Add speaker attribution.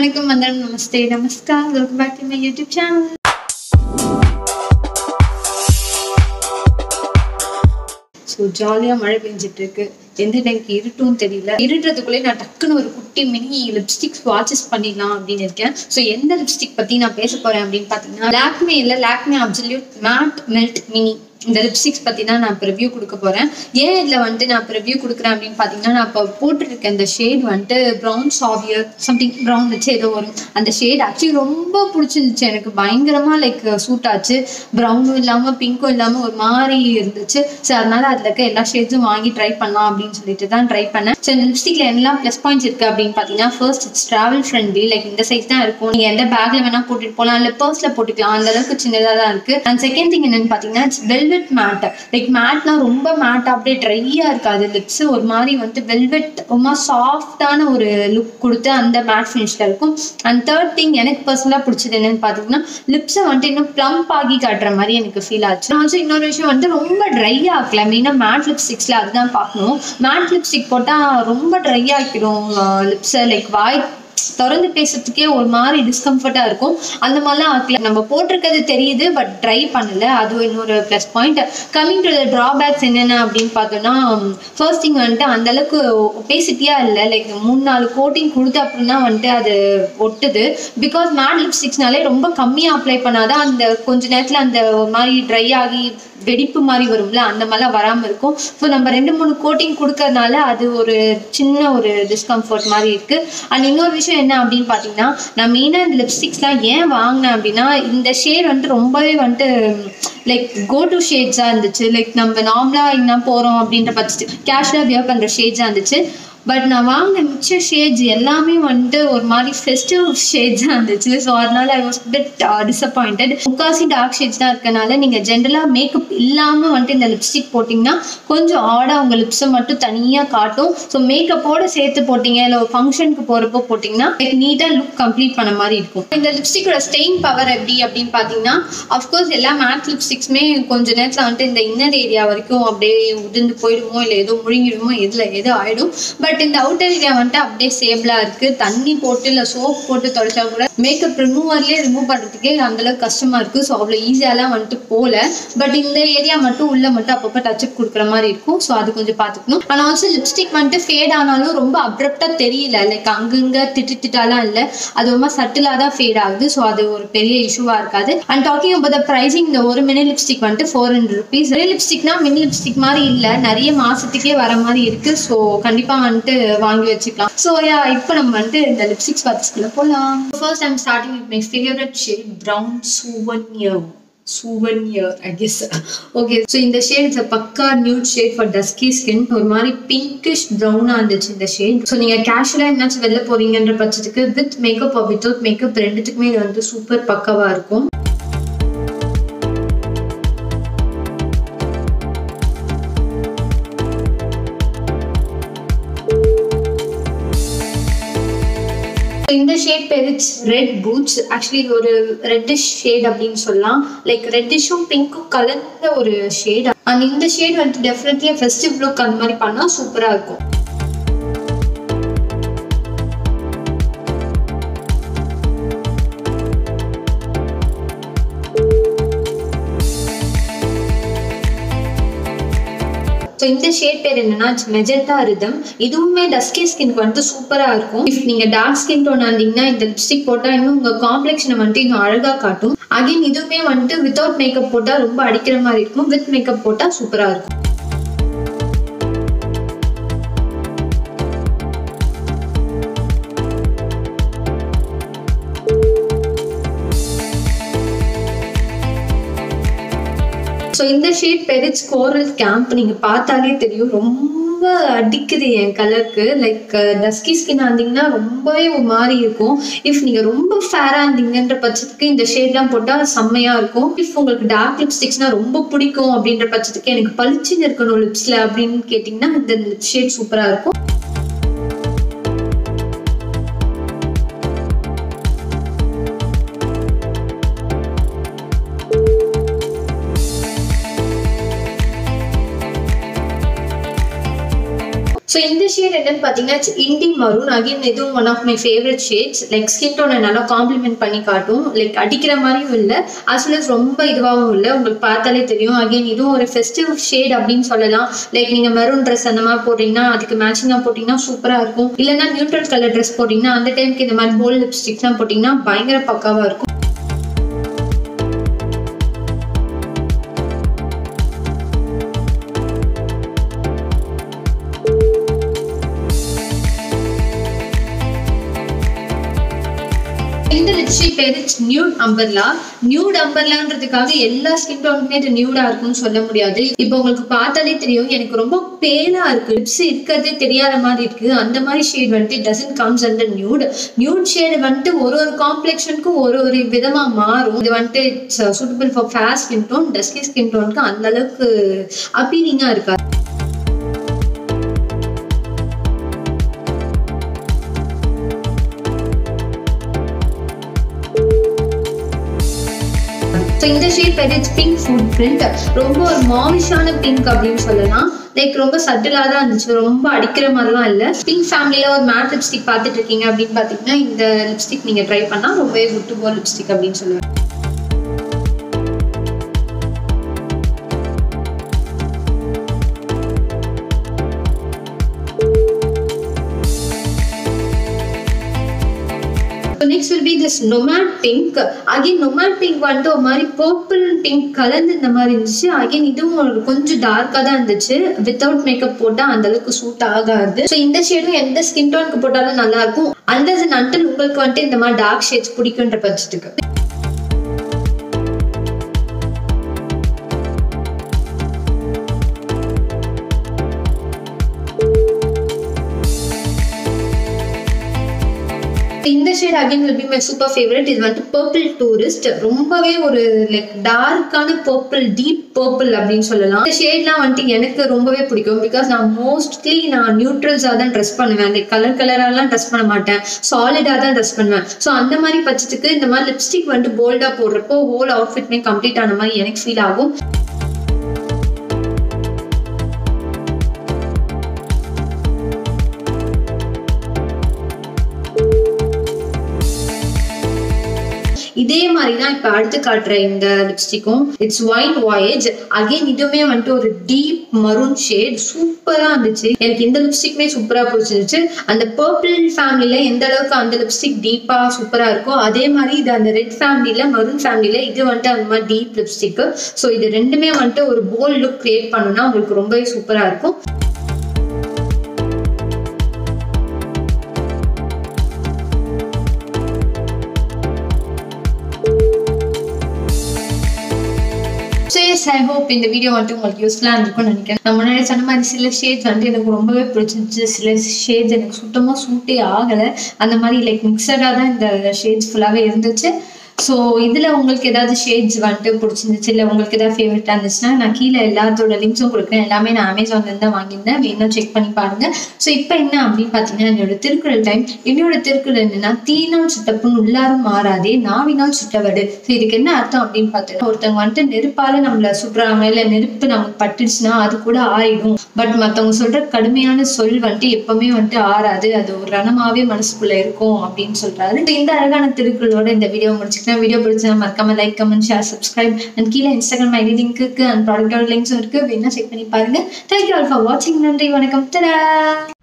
Speaker 1: வணக்கம் வந்தனம் நமஸ்தே நமஸ்கார் welcome back to my YouTube channel so ஜாலியாக மழை பெஞ்சிட்டு இருக்கு எந்த எனக்கு இருட்டும் தெரியல இருட்டுறதுக்குள்ளே நான் டக்குன்னு ஒரு குட்டி மினி லிப்ஸ்டிக் வாட்சஸ் பண்ணிடலாம் அப்படின்னு இருக்கேன் ஸோ எந்த லிப்ஸ்டிக் பற்றி நான் பேச போகிறேன் அப்படின்னு பார்த்தீங்கன்னா லாக்மே இல்லை Lakme absolute matte melt mini இந்த லிப்ஸ்டிக்ஸ் பற்றி தான் நான் இப்போ ரிவ்யூ கொடுக்க போகிறேன் ஏன் இதில் வந்துட்டு நான் இப்போ ரிவ்யூ கொடுக்குறேன் அப்படின்னு பார்த்தீங்கன்னா நான் இப்போ போட்டுருக்கேன் இந்த ஷேட் வந்துட்டு ப்ரௌன் சாவியர் சம்திங் ப்ரௌன் வச்சு ஏதோ வரும் அந்த ஷேட் ஆக்சுவலி ரொம்ப பிடிச்சிருந்துச்சு எனக்கு பயங்கரமாக லைக் சூட் ஆச்சு ப்ரௌனும் இல்லாமல் பிங்க்கும் இல்லாமல் ஒரு மாதிரி இருந்துச்சு ஸோ அதனால அதில் இருக்க எல்லா ஷேட்ஸும் வாங்கி ட்ரை பண்ணலாம் அப்படின்னு சொல்லிட்டு தான் ட்ரை பண்ணேன் ஸோ இந்த லிப்ஸ்டிக்ல என்னெல்லாம் ப்ளஸ் பாயிண்ட்ஸ் இருக்குது அப்படின்னு பார்த்தீங்கன்னா first it's travel friendly like இந்த சைஸ் தான் இருக்கும் நீங்கள் எந்த பேக்கில் வேணால் போட்டுட்டு போகலாம் இல்லை பர்ஸில் போட்டுக்கலாம் அந்த அளவுக்கு சின்னதாக தான் இருக்குது அண்ட் செகண்ட் திங் என்னன்னு பார்த்தீங்கன்னா இட்ஸ் வெல்வெட் மேட் லைக் மேட்னா ரொம்ப மேட் அப்படியே ட்ரையாக இருக்காது லிப்ஸ் ஒரு மாதிரி வந்து வெல்வெட் ரொம்ப சாஃப்டான ஒரு லுக் கொடுத்து அந்த மேட் ஃபினிஷில் இருக்கும் அண்ட் தேர்ட் திங் எனக்கு பர்சனலாக பிடிச்சது என்னன்னு பார்த்தீங்கன்னா லிப்ஸை வந்துட்டு இன்னும் ப்ளம்ப் ஆகி காட்டுற மாதிரி எனக்கு ஃபீல் ஆச்சு ஆல்சோ இன்னொரு விஷயம் வந்து ரொம்ப ட்ரை ஆகல மெயினாக மேட் லிப்ஸ்டிக்ஸில் அதுதான் பார்க்கணும் மேட் லிப்ஸ்டிக் போட்டால் ரொம்ப ட்ரை ஆக்கிடும் லிப்ஸை லைக் வாய் திறந்து பேசுறதுக்கே ஒரு மாதிரி டிஸ்கம்ஃபர்ட்டாக இருக்கும் அந்த மாதிரிலாம் ஆக்கல நம்ம போட்டிருக்கிறது தெரியுது பட் ட்ரை பண்ணல அது இன்னொரு plus point coming to the drawbacks என்னென்ன அப்படின்னு பார்த்தோம்னா ஃபர்ஸ்ட் திங் வந்துட்டு அந்த அளவுக்கு ஒபேசிட்டியாக இல்லை லைக் மூணு நாலு கோட்டிங் கொடுத்த அப்புறம் தான் வந்துட்டு அது ஒட்டுது பிகாஸ் மேட் லிப்ஸ்டிக்ஸ்னாலே ரொம்ப கம்மியாக அப்ளை பண்ணாதான் அந்த கொஞ்ச நேரத்தில் அந்த ஒரு மாதிரி ட்ரை ஆகி வெடிப்பு மாதிரி வரும்ல அந்த மாதிரிலாம் வராமல் இருக்கும் ஸோ நம்ம ரெண்டு மூணு கோட்டிங் கொடுக்கறதுனால அது ஒரு சின்ன ஒரு டிஸ்கம்ஃபர்ட் மாதிரி இருக்கு அண்ட் இன்னொரு விஷயம் என்ன அப்படின்னு பார்த்தீங்கன்னா நான் மெயினாக இந்த லிப்ஸ்டிக்ஸ்லாம் ஏன் வாங்கினேன் அப்படின்னா இந்த ஷேட் வந்துட்டு ரொம்பவே வந்துட்டு லைக் கோ டு ஷேட்ஸாக இருந்துச்சு லைக் நம்ம நார்மலாக என்ன போகிறோம் அப்படின்ற பட்சத்து கேஷுவலாக வியர் பண்ணுற ஷேட்ஸாக இருந்துச்சு பட் நான் வாங்கின மிச்ச ஷேட்ஸ் எல்லாமே வந்துட்டு ஒரு மாதிரி ஃபெஸ்டிவ் ஷேட்ஸாக இருந்துச்சு ஸோ அதனால ஐ வாஸ் பிட் டிசப்பாயிண்டட் முக்காசி டார்க் ஷேட்ஸ் தான் இருக்கனால நீங்கள் ஜென்ரலாக மேக்கப் இல்லாமல் வந்துட்டு இந்த லிப்ஸ்டிக் போட்டிங்கன்னா கொஞ்சம் ஆடாக உங்கள் லிப்ஸை மட்டும் தனியாக காட்டும் ஸோ மேக்கப்போட சேர்த்து போட்டிங்க இல்லை ஒரு ஃபங்க்ஷனுக்கு போகிறப்போ போட்டிங்கன்னா லைக் நீட்டாக லுக் கம்ப்ளீட் பண்ண மாதிரி இருக்கும் இந்த லிப்ஸ்டிக்கோட ஸ்டெயின் பவர் எப்படி அப்படின்னு பார்த்தீங்கன்னா அஃப்கோர்ஸ் எல்லா மேட் லிப்ஸ்டிக்ஸுமே கொஞ்ச நேரத்தில் வந்துட்டு இந்த இன்னர் ஏரியா வரைக்கும் அப்படியே உதிர்ந்து போயிடுமோ இல்லை ஏதோ முழுங்கிடுமோ எதில் எது ஆகிடும் பட் இந்த அவுட்டர் ஏரியா வந்துட்டு அப்படியே சேபிளாக இருக்குது தண்ணி போட்டு இல்லை சோப் போட்டு தொடச்சா கூட மேக்கப் ரிமூவர்லேயே ரிமூவ் பண்ணுறதுக்கே அந்தளவுக்கு கஷ்டமாக இருக்குது ஸோ அவ்வளோ ஈஸியாலாம் வந்துட்டு போகல பட் இந்த ஏரியா மட்டும் உள்ளே மட்டும் அப்பப்போ டச்சப் கொடுக்குற மாதிரி இருக்கும் ஸோ அது கொஞ்சம் பார்த்துக்கணும் ஆனால் ஆல்சோ லிப்ஸ்டிக் வந்துட்டு ஃபேட் ஆனாலும் ரொம்ப அப்ரப்டாக தெரியல லைக் அங்கங்கே திட்டு திட்டாலாம் இல்லை அது ரொம்ப சட்டிலாக தான் ஃபேட் ஆகுது ஸோ அது ஒரு பெரிய இஷ்யூவாக இருக்காது and talking about the pricing இந்த ஒரு மினி லிப்ஸ்டிக் வந்துட்டு ஃபோர் ஹண்ட்ரட் ருபீஸ் மினி லிப்ஸ்டிக்னா மினி லிப்ஸ்டிக் மாதிரி இல்லை நிறைய மாசத்துக்கே வர மாதிரி இருக்கு ஸோ கண்டிப்பாக வந்துட்டு வாங்கி வச்சுக்கலாம் ஸோ யா இப்போ நம்ம வந்துட்டு இந்த லிப்ஸ்டிக்ஸ் பார்த்துக்குள்ள போகலாம் first I'm starting with my favourite shade brown souvenir souvenir I guess okay so இந்த ஷேட் இட்ஸ் பக்கா nude shade for dusky skin ஒரு மாதிரி பிங்கிஷ் ப்ரௌனாக இருந்துச்சு இந்த ஷேட் ஸோ நீங்கள் கேஷுவலாக என்னாச்சும் வெளில போறீங்கன்ற பட்சத்துக்கு வித் மேக்கப் வித்தவுட் மேக்கப் ரெண்டுத்துக்குமே இது வந்து சூப்பர் பக்காவாக இருக்கும் இந்த ஷேட் பேர் இட்ஸ் ரெட் பூட்ஸ் ஆக்சுவலி இது ஒரு ரெட்டிஷ் ஷேட் அப்படின்னு சொல்லலாம் லைக் ரெட்டிஷும் பிங்க்கும் கலந்த ஒரு ஷேட் அண்ட் இந்த ஷேட் வந்துட்டு டெஃபினெட்லி ஃபெஸ்டிவ் லுக் அந்த மாதிரி பண்ணால் சூப்பராக இருக்கும் ஸோ இந்த ஷேட் பேர் என்னன்னா மெஜெண்டா ரிதம் இதுவுமே டஸ்கி ஸ்கின்க்கு வந்துட்டு சூப்பராக இருக்கும் இஃப் நீங்கள் டார்க் ஸ்கின் டோன் இருந்தீங்கன்னா இந்த லிப்ஸ்டிக் போட்டால் இன்னும் உங்கள் காம்ப்ளெக்ஷனை வந்துட்டு இன்னும் அழகாக காட்டும் அகைன் இதுவுமே வந்துட்டு வித்தவுட் மேக்கப் போட்டால் ரொம்ப அடிக்கிற மாதிரி இருக்கும் வித் மேக்கப் போட்டால் சூப்பராக இருக்கும் ஸோ இந்த ஷேட் பெரிச் கோரல் கேம்ப் நீங்கள் பார்த்தாலே தெரியும் ரொம்ப அடிக்குது என் கலருக்கு லைக் டஸ்கி ஸ்கின் இருந்தீங்கன்னா ரொம்பவே ஒரு மாதிரி இருக்கும் இஃப் நீங்கள் ரொம்ப ஃபேராக இருந்தீங்கன்ற பட்சத்துக்கு இந்த ஷேட்லாம் போட்டால் செம்மையாக இருக்கும் இஃப் உங்களுக்கு டார்க் லிப்ஸ்டிக்ஸ்னா ரொம்ப பிடிக்கும் அப்படின்ற பட்சத்துக்கு எனக்கு பளிச்சுன்னு இருக்கணும் லிப்ஸில் அப்படின்னு கேட்டிங்கன்னா இந்த லிப் ஷேட் சூப்பராக இருக்கும் ஸோ இந்த ஷேட் என்னன்னு பார்த்தீங்கன்னா இண்டி மரூன் அகைன் இதுவும் one of my favourite shades like skin டோனை நல்லா காம்ப்ளிமெண்ட் பண்ணி காட்டும் லைக் அடிக்கிற மாதிரியும் இல்லை as well as ரொம்ப இதுவாகவும் இல்லை உங்களுக்கு பார்த்தாலே தெரியும் அகைன் இதுவும் ஒரு ஃபெஸ்டிவ் ஷேட் அப்படின்னு சொல்லலாம் லைக் நீங்கள் மெரூன் ட்ரெஸ் அந்த மாதிரி போடுறீங்கன்னா அதுக்கு மேட்சிங்காக போட்டிங்கன்னா சூப்பராக இருக்கும் இல்லைன்னா நியூட்ரல் கலர் ட்ரெஸ் போட்டிங்கன்னா அந்த டைம்க்கு இந்த மாதிரி போல்ட் லிப்ஸ்டிக்ஸ்லாம் போட்டிங்கன்னா பயங்கர பக்காவாக இருக்கும் இந்த லிப்ஸ்டிக் பேரு நியூட் அம்பர்லா நியூட் அம்பர்லான்றதுக்காக எல்லா ஸ்கின் டோனுக்குமே இது நியூடா இருக்கும்னு சொல்ல முடியாது இப்போ உங்களுக்கு பார்த்தாலே தெரியும் எனக்கு ரொம்ப பேலா இருக்கு லிப்ஸ் இருக்கிறதே தெரியாத மாதிரி இருக்கு அந்த மாதிரி ஷேட் வந்துட்டு doesn't comes under nude nude shade வந்துட்டு ஒரு ஒரு காம்ப்ளெக்ஷனுக்கும் ஒரு ஒரு விதமா மாறும் இது வந்துட்டு suitable for fair skin tone dusky skin டோனுக்கு அந்த அளவுக்கு அப்பீலிங்கா இருக்காது ஸோ இந்த ஷேட் பேர் இட்ஸ் பிங்க் ஃபுட் பிரிண்ட் ரொம்ப ஒரு மாலிஷான பிங்க் அப்படின்னு சொல்லலாம் லைக் ரொம்ப சட்டிலாக தான் இருந்துச்சு ரொம்ப அடிக்கிற மாதிரிலாம் இல்லை பிங்க் ஃபேமிலியில் ஒரு மேட் லிப்ஸ்டிக் பார்த்துட்டு இருக்கீங்க அப்படின்னு பார்த்தீங்கன்னா இந்த லிப்ஸ்டிக் நீங்கள் ட்ரை பண்ணால் ரொம்பவே குட் டு போர் லிப்ஸ்டிக் அப்படின்னு சொல்லுவேன் next will be this nomad pink again nomad pink வந்துட்டு ஒரு மாதிரி பர்பிள் பிங்க் கலந்து இந்த மாதிரி இருந்துச்சு அகைன் இதுவும் ஒரு கொஞ்சம் டார்க்காக தான் இருந்துச்சு வித்தவுட் மேக்கப் போட்டால் அந்த அளவுக்கு சூட் ஆகாது ஸோ இந்த ஷேடும் எந்த ஸ்கின் டோனுக்கு போட்டாலும் நல்லா இருக்கும் அண்டர்ஸ் அண்ட் அண்டில் உங்களுக்கு வந்துட்டு இந்த மாதிரி டார்க் ஷேட்ஸ் பிடிக்குன்ற பட்சத்துக்கு இந்த shade again will be my super favourite இது வந்து பர்பிள் டூரிஸ்ட் ரொம்பவே ஒரு லைக் டார்க்கான பர்பிள் டீப் பர்பிள் அப்படின்னு சொல்லலாம் இந்த ஷேட்லாம் வந்துட்டு எனக்கு ரொம்பவே பிடிக்கும் பிகாஸ் நான் மோஸ்ட்லி நான் நியூட்ரல்ஸாக தான் ட்ரெஸ் பண்ணுவேன் லைக் கலர் கலராலாம் ட்ரெஸ் பண்ண மாட்டேன் சாலிடாக தான் ட்ரெஸ் பண்ணுவேன் ஸோ அந்த மாதிரி பட்சத்துக்கு இந்த மாதிரி லிப்ஸ்டிக் வந்துட்டு போல்டாக போடுறப்போ ஹோல் அவுட்ஃபிட்மே கம்ப்ளீட் ஆன மாதிரி எனக்கு ஃபீல் ஆகும் இதே மாதிரி தான் இப்போ அடுத்து காட்டுற இந்த லிப்ஸ்டிக்கும் இட்ஸ் ஒயின் வாயேஜ் அகைன் இதுவுமே வந்துட்டு ஒரு டீப் மரூன் ஷேட் சூப்பரா இருந்துச்சு எனக்கு இந்த லிப்ஸ்டிக்மே சூப்பரா பிடிச்சிருந்துச்சு அந்த பர்பிள் ஃபேமிலியில எந்த அளவுக்கு அந்த லிப்ஸ்டிக் டீப்பா சூப்பரா இருக்கோ அதே மாதிரி இது அந்த ரெட் ஃபேமிலியில மரூன் ஃபேமிலியில இது வந்துட்டு அந்த மாதிரி டீப் லிப்ஸ்டிக் ஸோ இது ரெண்டுமே வந்துட்டு ஒரு போல்ட் லுக் கிரியேட் பண்ணுனா உங்களுக்கு ரொம்பவே சூப்பரா இருக்கும் ஸோ எஸ் ஐ ஹோப் இந்த வீடியோ வந்துட்டு உங்களுக்கு யூஸ்ஃபுல்லாக இருந்திருக்கும்னு நினைக்கிறேன் நான் முன்னாடி சொன்ன மாதிரி சில ஷேட்ஸ் வந்துட்டு எனக்கு ரொம்பவே பிடிச்சிருந்துச்சு சில ஷேட்ஸ் எனக்கு சுத்தமாக சூட்டே ஆகலை அந்த மாதிரி லைக் மிக்சடாக தான் இந்த ஷேட்ஸ் ஃபுல்லாகவே இருந்துச்சு ஸோ இதில் உங்களுக்கு ஏதாவது ஷேட்ஸ் வந்துட்டு பிடிச்சிருந்துச்சு இல்லை உங்களுக்கு ஏதாவது ஃபேவரட்டாக இருந்துச்சுன்னா நான் கீழே எல்லாத்தோட லிங்க்ஸும் கொடுக்குறேன் எல்லாமே நான் அமேசான்லேருந்து தான் வாங்கியிருந்தேன் வேணும் செக் பண்ணி பாருங்க ஸோ இப்போ என்ன அப்படின்னு பார்த்தீங்கன்னா என்னோட திருக்குறள் டைம் என்னோட திருக்குறள் என்னன்னா தீனால் சுட்டப்புண் உள்ளாரும் மாறாதே நாவினால் சுட்டவடு ஸோ இதுக்கு என்ன அர்த்தம் அப்படின்னு பார்த்தீங்கன்னா ஒருத்தவங்க வந்துட்டு நெருப்பால நம்மள சுடுறாங்க இல்லை நெருப்பு நமக்கு பட்டுடுச்சுன்னா அது கூட ஆயிடும் பட் மற்றவங்க சொல்ற கடுமையான சொல் வந்துட்டு எப்பவுமே வந்துட்டு ஆறாது அது ஒரு ரணமாவே மனசுக்குள்ள இருக்கும் அப்படின்னு சொல்றாரு So, இந்த அழகான திருக்குறளோட இந்த வீடியோ முடிச்சுக்கிறேன் வீடியோ பிடிச்சா மறக்காம like comment share subscribe and கீழே இன்ஸ்டாகிராம் ஐடி லிங்க் இருக்கு அண்ட் ப்ராடக்டோட லிங்க்ஸும் இருக்கு வேணா செக் பண்ணி பாருங்க தேங்க்யூ ஆல் ஃபார் வாட்சிங் நன்றி வணக்கம் தடா